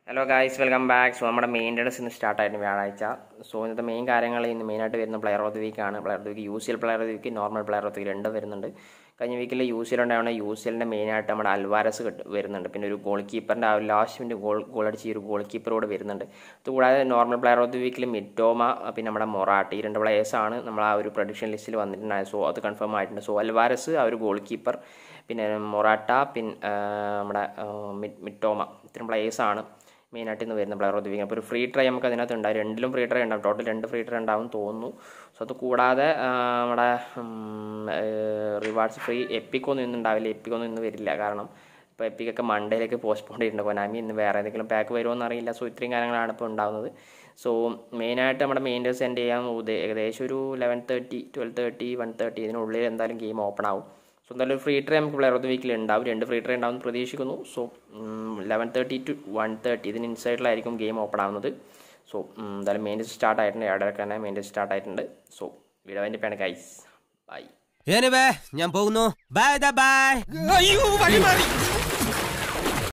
hello guys welcome back so നമ്മുടെ maintenance ഇന്ന് start ആയിരുന്നു വ്യാഴാഴ്ച സോ ഇന്നത്തെ മെയിൻ കാര്യങ്ങൾ ഇന്ന് മെയിനായിട്ട് വരുന്ന പ്ലെയർ ഓഫ് ദി വീക്ക് ആണ് player of the week U C L player of the week normal player of the week രണ്ടും വരുന്നുണ്ട് കഴിഞ്ഞ വീക്കിൽ യു സി എൽ ഉണ്ടാവുന്ന യു സി എല്ലിൻ്റെ മെയിനായിട്ട് നമ്മുടെ അൽവാരസ് കിട്ടും വരുന്നുണ്ട് പിന്നെ ഒരു ഗോൾ കീപ്പറിൻ്റെ ആ ഒരു ലാസ്റ്റ് മിനിറ്റ് ഗോൾ ഗോൾ അടിച്ച ഈ ഒരു ഗോൾ കീപ്പർ കൂടെ വരുന്നുണ്ട് അതുകൂടാതെ നോർമൽ പ്ലെയർ ഓഫ് ദി വീക്കിൽ മിറ്റോമ പിന്നെ നമ്മുടെ മൊറാട്ടി ഈ രണ്ട് പ്ലേയേഴ്സാണ് നമ്മൾ ആ ഒരു പ്രൊഡിക്ഷൻ ലിസ്റ്റിൽ വന്നിട്ടുണ്ടായത് സോ അത് കൺഫേം ആയിട്ടുണ്ട് സോ അൽവാരസ് ആ ഒരു ഗോൾ കീപ്പർ പിന്നെ മൊറാട്ട പിന്നെ ആ, നമ്മുടെ ആ, മി- മിറ്റോമ ഇത്തരം പ്ലേയേഴ്സാണ് മെയിനായിട്ട് ഇന്ന് വരുന്ന പ്ലെയർ ഓഫ് ദി വീക്ക് അപ്പോൾ ഒരു ഫ്രീ ട്രൈ നമുക്ക് അതിനകത്ത് ഉണ്ടാവും രണ്ടിലും ഫ്രീ ട്രൈ ഉണ്ടാവും ടോട്ടൽ രണ്ട് ഫ്രീ ട്രൈ ഉണ്ടാവും തോന്നുന്നു സോ അത് കൂടാതെ ആ, നമ്മുടെ റിവാർഡ്സ് ഫ്രീ എപ്പിക്കൊന്നും ഇന്ന് ഉണ്ടാവില്ല എപ്പിക്കൊന്നും ഇന്ന് വരില്ല കാരണം ഇപ്പോൾ എപ്പിക്കൊക്കെ മണ്ടേയിലേക്ക് പോസ്റ്റ്പോൺ ചെയ്തിട്ടുണ്ട് കൊനാമി ഇന്ന് വേറെ ഏതെങ്കിലും പാക്ക് വരുമോ എന്നറിയില്ല സോ ഇത്രയും കാര്യങ്ങളാണ് ഇപ്പോൾ ഉണ്ടാകുന്നത് സോ മെയിനായിട്ട് നമ്മുടെ മെയിൻറ്റേഴ്സ് സെൻഡ് ചെയ്യാൻ ഉദ്ദേ- ഏകദേശം ഒരു eleven thirty twelve thirty one thirty ഇതിനുള്ളിൽ എന്തായാലും ഗെയിം ഓപ്പൺ ആവും സോ എന്തായാലും ഒരു ഫ്രീ ട്രൈ നമുക്ക് പ്ലെയർ ഓഫ് ദി വീക്കിൽ ഉണ്ടാവും രണ്ട് ഫ്രീ ട്രൈ ഉണ്ടാവും എന്ന് പ്രതീക്ഷിക്കുന്നു so eleven thirty two one thirty ഇതിന് ഇൻസൈഡിലായിരിക്കും ഗെയിം ഓപ്പൺ ആവുന്നത് സോ എന്തായാലും മെയിൻ സ്റ്റാർട്ട് ആയിട്ടുണ്ട് ഇടയ്ക്ക് തന്നെ മെയിൻ സ്റ്റാർട്ട് ആയിട്ടുണ്ട് സോ വീഡിയോ അതിൻ്റെ പേണ് ഗൈസ് ബൈ എനിവേ ഞാൻ പോകുന്നു ബൈ ദ ബൈ അയ്യോ വഴി മാറി